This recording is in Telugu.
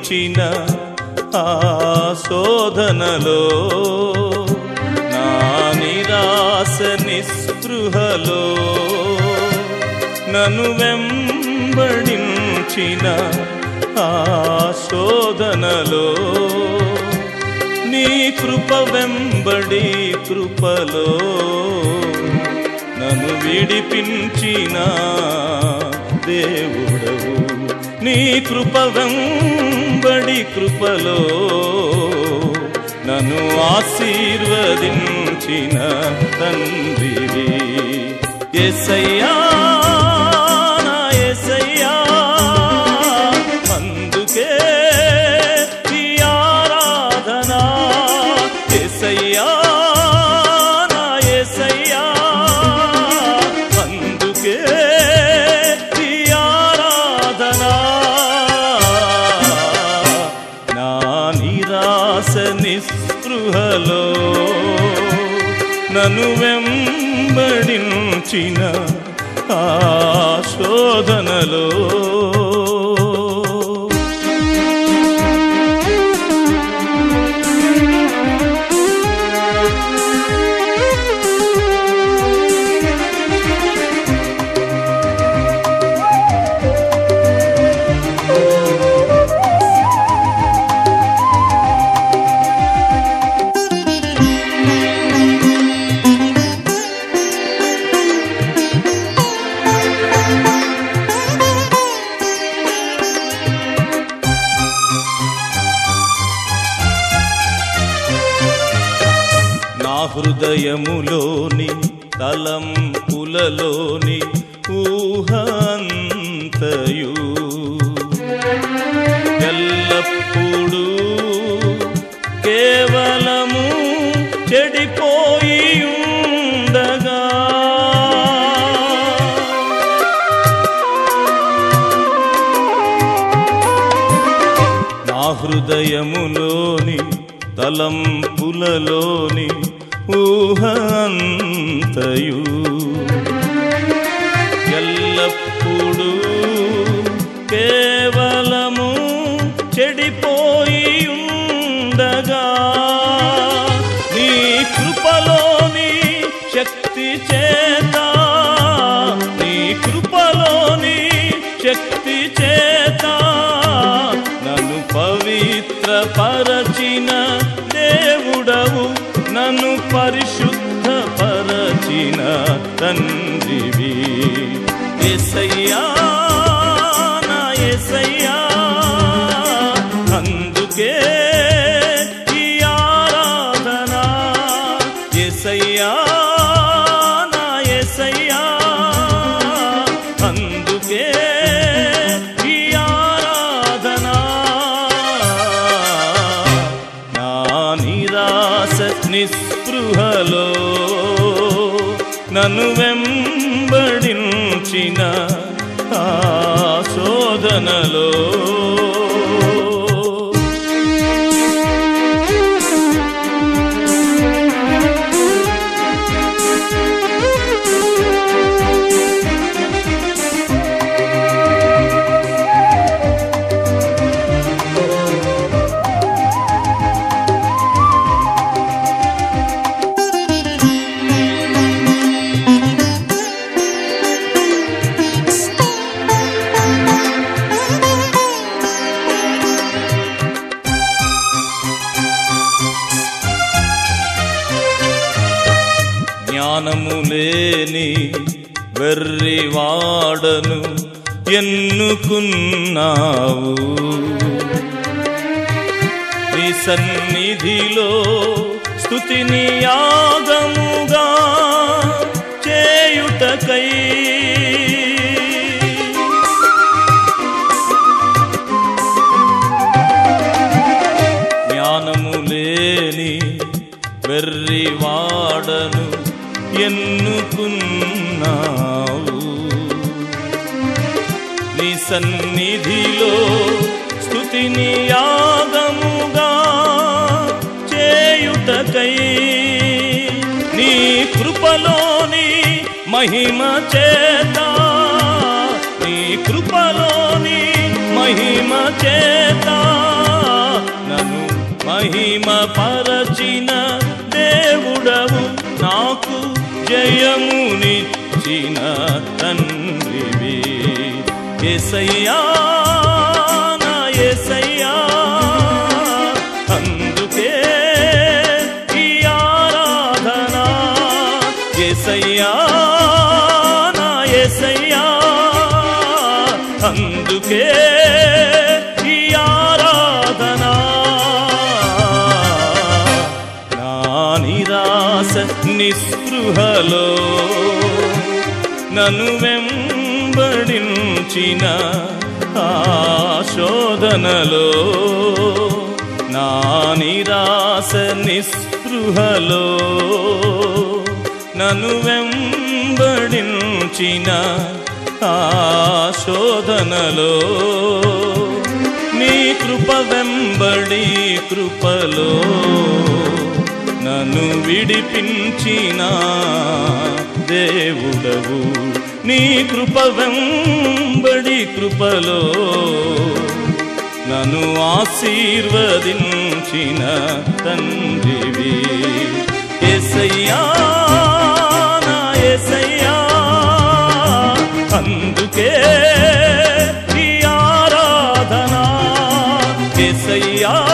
నించిన ఆ శోధనలో నా నిరాశ నిస్పృహలో నన్ను వెంబడించిన ఆ శోధనలో నీ కృప వెంబడి కృపలో నన్ను విడిపించిన దేవుడవు నీ కృప వెంబడి కృపలో నన్ను ఆశీర్వదించిన తండ్రివి ఎసయ్యా నా యేసయ్యా, అందుకే ఈ ఆరాధన యేసయ్యా, నా యేసయ్యా, అందుకే ఈ ఆరాధన నా నిరాశ నిస్పృహలో నన్ను వెంబడించిన ఆ శోధనలో నా హృదయములోని తలంపులలోని ఊహంతయు ఎల్లప్పుడూ కేవలము చెడిపోయి ఉండగా నా హృదయములోని తలంపులలోని ఊహంతయు ఎల్లప్పుడూ కేవలము చెడిపోయి ఉండగా నీ కృపలోని శక్తి చేత నీ కృపలోని శక్తి చేత నన్ను పవిత్ర పరచిన దేవుడవు నన్ను పరిశుద్ధ పరచిన తండ్రివి ఎసయ్యా నా ఎసయ్యా అందుకే ఈ ఆరాధన ఎసయ్యా నా ఎసయ్యా అందుకే ఈ ఆరాధన నా నిరాశ నిస్పృహలో నన్ను వెంబడించిన ఆ శోధనలో జ్ఞానము లేని వెర్రివాడను ఎన్నుకున్నావు నీ సన్నిధిలో స్థుతిని యాగముగా చేయుటకై జ్ఞానము లేని వెర్రివాడను ఎన్నుకున్నావు నీ సన్నిధిలో స్థుతిని యాగముగా చేయుటకై నీ కృపలోని మహిమ చేత నీ కృపలోని మహిమ చేత మహిమ పరచిన దేవుడవు నాకు జయమునిచ్చిన తండ్రివి ఎసయ్యా నా ఎసయ్యా అందుకే ఈ ఆరాధన ఎసయ్యా నా ఎసయ్యా అందుకే ఈ ఆరాధన నా నిరాశ నిస్పృహలో నన్ను వెంబడించిన ఆ శోధనలో నా నిరాశ నిస్పృహలో నన్ను వెంబడించిన ఆ శోధనలో నీ కృప వెంబడి కృపలో నన్ను విడిపించిన దేవుడవు నీ కృప వెంబడి కృపలో నన్ను ఆశీర్వదించిన తండ్రివి ఎసయ్యా నా ఎసయ్యా అందుకే ఈ ఆరాధన ఎసయ్యా